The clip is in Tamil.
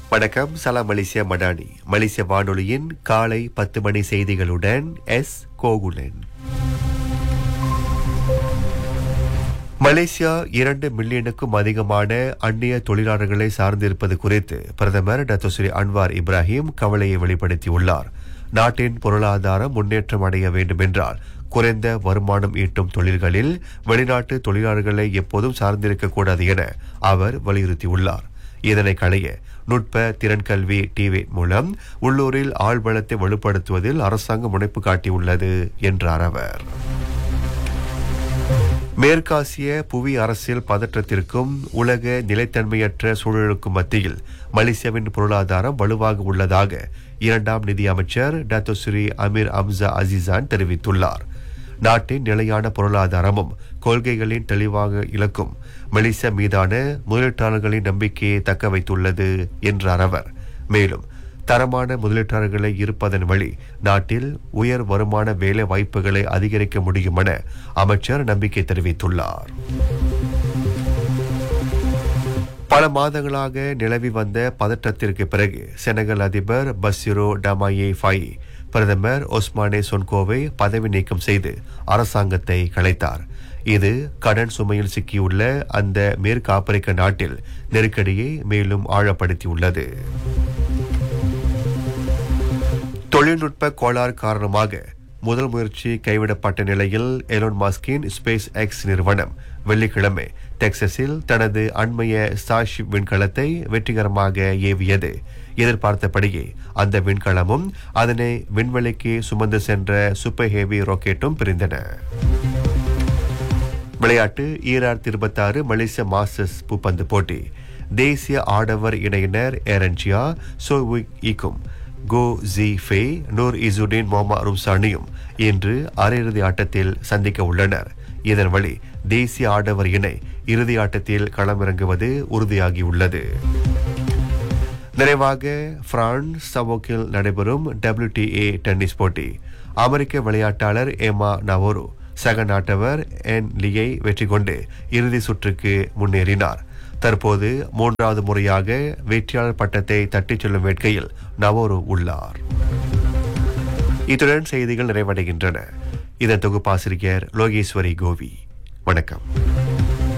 வணக்கம் சலாம் மலேசியா மடானி மலேசிய வானொலியின் காலை பத்து மணி செய்திகளுடன் எஸ் கோகுலன் மலேசியா இரண்டு மில்லியனுக்கும் அதிகமான அந்நிய தொழிலாளர்களை சார்ந்திருப்பது குறித்து பிரதமர் டத்தோ ஸ்ரீ அன்வார் இப்ராஹிம் கவலையை வெளிப்படுத்தியுள்ளார் நாட்டின் பொருளாதாரம் முன்னேற்றம் அடைய வேண்டுமென்றால் குறைந்த வருமானம் ஈட்டும் தொழில்களில் வெளிநாட்டு தொழிலாளர்களை எப்போதும் சார்ந்திருக்கக்கூடாது என அவர் வலியுறுத்தியுள்ளார் இதனை களைய நுட்ப திறன் கல்வி டிவி மூலம் உள்ளூரில் ஆழ்வளத்தை வலுப்படுத்துவதில் அரசாங்கம் முனைப்பு காட்டியுள்ளது என்றார் அவர் மேற்காசிய புவி அரசியல் பதற்றத்திற்கும் உலக நிலைத்தன்மையற்ற சூழலுக்கும் மத்தியில் மலேசியாவின் பொருளாதாரம் வலுவாக உள்ளதாக இரண்டாம் நிதி அமைச்சர் டாக்டர் ஸ்ரீ அமீர் அம்சா அசிசான் தெரிவித்துள்ளார் நாட்டின் நிலையான பொருளாதாரமும் கொள்கைகளின் தெளிவாக இலக்கும் மலேசியா மீதான முதலீட்டாளர்களின் நம்பிக்கையை தக்க வைத்துள்ளது என்றார் அவர் மேலும் தரமான முதலீட்டாளர்களை இருப்பதன் வழி நாட்டில் உயர் வருமான வேலை வாய்ப்புகளை அதிகரிக்க முடியும் என அமைச்சர் நம்பிக்கை தெரிவித்துள்ளார் பல மாதங்களாக நிலவி வந்த பதற்றத்திற்கு பிறகு செனகல் அதிபர் பசிரோ டமாயே ஃபை பிரதமர் ஒஸ்மானே சொன்கோவை பதவி நீக்கம் செய்து அரசாங்கத்தை கலைத்தார் இது கடன் சுமையில் சிக்கியுள்ள அந்த மேற்கு ஆப்பிரிக்க நாட்டில் நெருக்கடியை மேலும் ஆழப்படுத்தியுள்ளது தொழில்நுட்ப கோளாறு காரணமாக முதல் முயற்சி கைவிடப்பட்ட நிலையில் எலோன் மாஸ்கின் ஸ்பேஸ் எக்ஸ் நிறுவனம் வெள்ளிக்கிழமை டெக்சஸில் தனது அண்மைய ஸ்டார்ஷிப் விண்கலத்தை வெற்றிகரமாக ஏவியது எதிர்பார்த்தபடியே அந்த விண்கலமும் அதனை விண்வெளிக்கு சுமந்து சென்ற சூப்பர் ஹேவி ராக்கெட்டும் பிரிந்தன விளையாட்டு ஈராயிரத்தி இருபத்தாறு மலேசிய மாஸ்டர்ஸ் பூப்பந்து போட்டி தேசிய ஆடவர் இணையினர் ஏரன்ஜியா சோவிக் ஈக்கும் கோ ஜி ஃபே நூர் இசுடீன் மொஹமத் ரும்சானியும் இன்று அரையிறுதி ஆட்டத்தில் சந்திக்க உள்ளனர் இதன் வழி தேசிய ஆடவர் இணை இறுதி ஆட்டத்தில் களமிறங்குவது உறுதியாகியுள்ளது நிறைவாக பிரான்ஸ் சவோக்கில் நடைபெறும் டபிள்யூடிஏ டென்னிஸ் போட்டி அமெரிக்க விளையாட்டாளர் ஏமா நவோரு சக நாட்டவர் என் லியை வெற்றி கொண்டு இறுதி சுற்றுக்கு முன்னேறினார் தற்போது மூன்றாவது முறையாக வெற்றியாளர் பட்டத்தை தட்டிச் செல்லும் வேட்கையில் நவோரு உள்ளார் இத்துடன் செய்திகள் நிறைவடைகின்றன இதன் தொகுப்பாசிரியர் லோகேஸ்வரி கோவி வணக்கம்